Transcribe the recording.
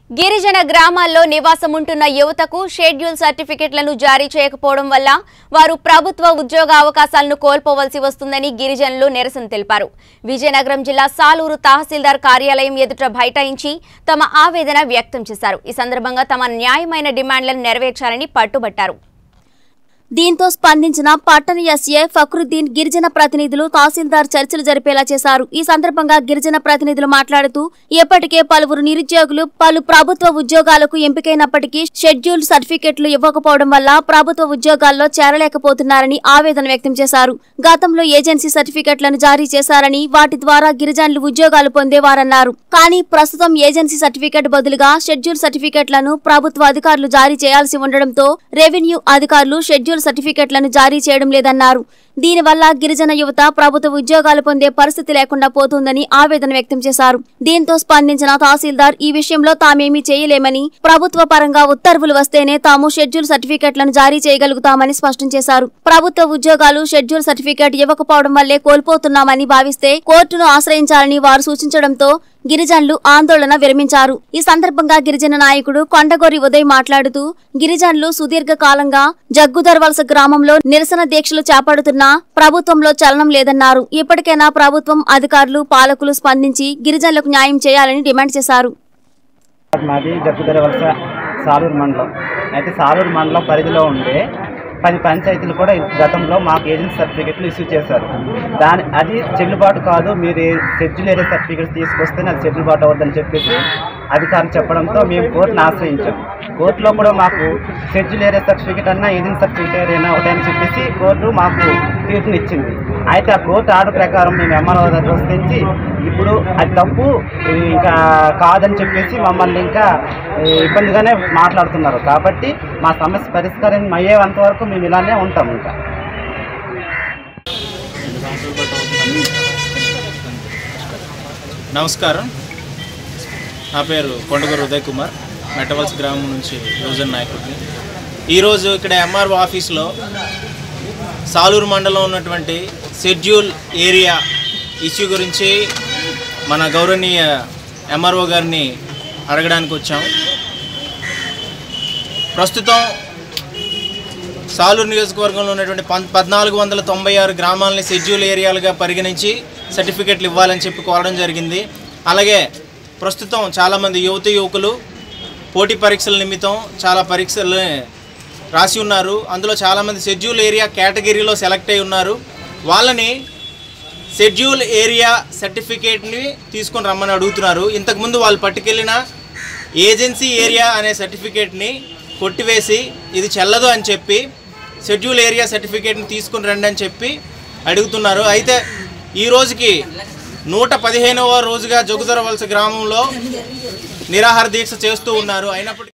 గిరిజన గ్రామాల్లో నివాసముంటున్న యువతకు షెడ్యూల్ సర్టిఫికెట్లను జారీ చేయకపోవడం వల్ల వారు ప్రభుత్వ ఉద్యోగ అవకాశాలను కోల్పోవలసి వస్తుందని గిరిజనులు నిరసన తెలిపారు విజయనగరం జిల్లా సాలూరు తహసీల్దార్ కార్యాలయం ఎదుట బైఠాయించి తమ ఆవేదన వ్యక్తం చేశారు ఈ సందర్భంగా తమ న్యాయమైన డిమాండ్లను నెరవేర్చాలని పట్టుబట్టారు దీంతో స్పందించిన పట్టణ ఎస్ఏ ఫక్రుద్దీన్ గిరిజన ప్రతినిధులు తహసీల్దార్ చర్చలు జరిపేలా చేశారు ఈ సందర్భంగా గిరిజన ప్రతినిధులు మాట్లాడుతూ ఇప్పటికే పలువురు నిరుద్యోగులు పలు ప్రభుత్వ ఉద్యోగాలకు ఎంపికైనప్పటికీ షెడ్యూల్ సర్టిఫికెట్లు ఇవ్వకపోవడం వల్ల ప్రభుత్వ ఉద్యోగాల్లో చేరలేకపోతున్నారని ఆవేదన వ్యక్తం చేశారు గతంలో ఏజెన్సీ సర్టిఫికెట్లను జారీ చేశారని వాటి ద్వారా గిరిజనులు ఉద్యోగాలు పొందేవారన్నారు కానీ ప్రస్తుతం ఏజెన్సీ సర్టిఫికెట్ బదులుగా షెడ్యూల్ సర్టిఫికెట్లను ప్రభుత్వ అధికారులు జారీ చేయాల్సి ఉండడంతో రెవెన్యూ అధికారులు షెడ్యూల్ సర్టిఫికెట్లను జారీ చేయడం లేదన్నారు దీనివల్ల గిరిజన యువత ప్రభుత్వ ఉద్యోగాలు పొందే పరిస్థితి లేకుండా పోతుందని ఆవేదన వ్యక్తం చేశారు దీంతో స్పందించిన తహసీల్దార్ ఈ విషయంలో తామేమీ చేయలేమని ప్రభుత్వ పరంగా ఉత్తర్వులు వస్తేనే తాము షెడ్యూల్ సర్టిఫికెట్లను జారీ చేయగలుగుతామని స్పష్టం చేశారు ప్రభుత్వ ఉద్యోగాలు షెడ్యూల్ సర్టిఫికెట్ ఇవ్వకపోవడం వల్లే కోల్పోతున్నామని భావిస్తే కోర్టును ఆశ్రయించాలని వారు సూచించడంతో గిరిజనులు ఆందోళన విరమించారు ఈ సందర్భంగా గిరిజన నాయకుడు కొండగోరి ఉదయ్ మాట్లాడుతూ గిరిజనులు సుదీర్ఘ కాలంగా జగ్గుదర్వలస గ్రామంలో నిరసన దీక్షలు చేపడుతున్నా ప్రభుత్వంలో చలనం లేదన్నారు ఇప్పటికైనా ప్రభుత్వం అధికారులు పాలకులు స్పందించి గిరిజనులకు న్యాయం చేయాలని డిమాండ్ చేశారు మాది జగ్గుదర వలస సాలూరు మండలం అయితే సాలూరు మండలం పరిధిలో ఉండే పది పంచాయతీలు కూడా గతంలో మాకు ఏజెన్సీ సర్టిఫికెట్లు ఇష్యూ చేశారు దాని అది చెల్లుబాటు కాదు మీరు షెడ్యూల్ ఏరియా సర్టిఫికెట్స్ తీసుకొస్తేనే అది చెల్లుబాటు అవ్వద్దని చెప్పేసి అధికారులు చెప్పడంతో మేము కోర్టును ఆశ్రయించాం కోర్టులో కూడా మాకు షెడ్యూల్ ఏరియా సర్టిఫికెట్ అన్నా ఏజెన్సీ సర్టిఫికెట్ అయినా ఒకటని చెప్పేసి కోర్టు మాకు తీర్పునిచ్చింది అయితే ఆ కోర్టు ఆర్డర్ ప్రకారం మేము ఎంఆర్ఓ దగ్గర వస్తుంది ఇప్పుడు అది తప్పు ఇది ఇంకా కాదని చెప్పేసి మమ్మల్ని ఇంకా ఈ, ఇబ్బందిగానే మాట్లాడుతున్నారు కాబట్టి మా సమస్య పరిష్కారం అయ్యేంత వరకు మేము ఇలానే ఉంటాం ఇంకా నమస్కారం నా పేరు కొండగూరు ఉదయ్ కుమార్ మెటవల్స్ గ్రామం నుంచి యువజన నాయకుడిని ఈరోజు ఇక్కడ ఎంఆర్ఓ ఆఫీస్లో సాలూరు మండలం ఉన్నటువంటి షెడ్యూల్ ఏరియా ఇష్యూ గురించి మన గౌరవనీయ ఎంఆర్ఓ గారిని అడగడానికి వచ్చాం ప్రస్తుతం సాలూరు నియోజకవర్గంలో ఉన్నటువంటి పం పద్నాలుగు వందల తొంభై ఆరు గ్రామాలని షెడ్యూల్ ఏరియాలుగా పరిగణించి సర్టిఫికెట్లు ఇవ్వాలని చెప్పి కోరడం జరిగింది అలాగే ప్రస్తుతం చాలామంది యువత యువకులు పోటీ పరీక్షల నిమిత్తం చాలా పరీక్షలు రాసి ఉన్నారు అందులో చాలామంది షెడ్యూల్ ఏరియా కేటగిరీలో సెలెక్ట్ అయి ఉన్నారు వాళ్ళని షెడ్యూల్ ఏరియా సర్టిఫికేట్ని తీసుకొని రమ్మని అడుగుతున్నారు ఇంతకుముందు వాళ్ళు పట్టుకెళ్ళిన ఏజెన్సీ ఏరియా అనే సర్టిఫికేట్ని కొట్టివేసి ఇది చెల్లదు అని చెప్పి షెడ్యూల్ ఏరియా సర్టిఫికేట్ని తీసుకుని రండి అని చెప్పి అడుగుతున్నారు అయితే ఈ రోజుకి నూట పదిహేనవ రోజుగా జగుదరవలస గ్రామంలో నిరాహార దీక్ష చేస్తూ ఉన్నారు అయినప్పటికీ